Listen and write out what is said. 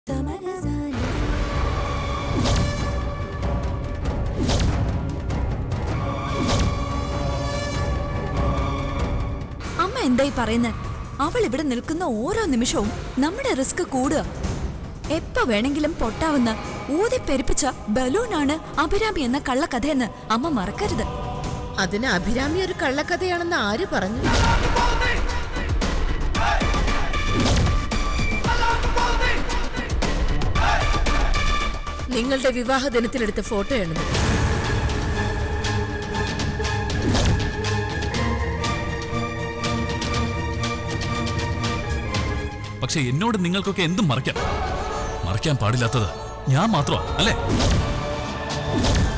അമ്മ എന്തായി പറയുന്നത് അവൾ ഇവിടെ നിൽക്കുന്ന ഓരോ നിമിഷവും നമ്മുടെ റിസ്ക് കൂടുക എപ്പോ വേണമെങ്കിലും പൊട്ടാവുന്ന ഊതി പെരുപ്പിച്ച ബലൂണാണ് അഭിരാമി എന്ന കള്ളക്കഥയെന്ന് അമ്മ മറക്കരുത് അതിന് അഭിരാമി ഒരു കള്ളക്കഥയാണെന്ന് ആര് പറഞ്ഞു നിങ്ങളുടെ വിവാഹ ദിനത്തിലെടുത്ത ഫോട്ടോയാണിത് പക്ഷെ എന്നോട് നിങ്ങൾക്കൊക്കെ എന്തും മറയ്ക്കാം മറയ്ക്കാൻ പാടില്ലാത്തത് ഞാൻ മാത്രമാ അല്ലേ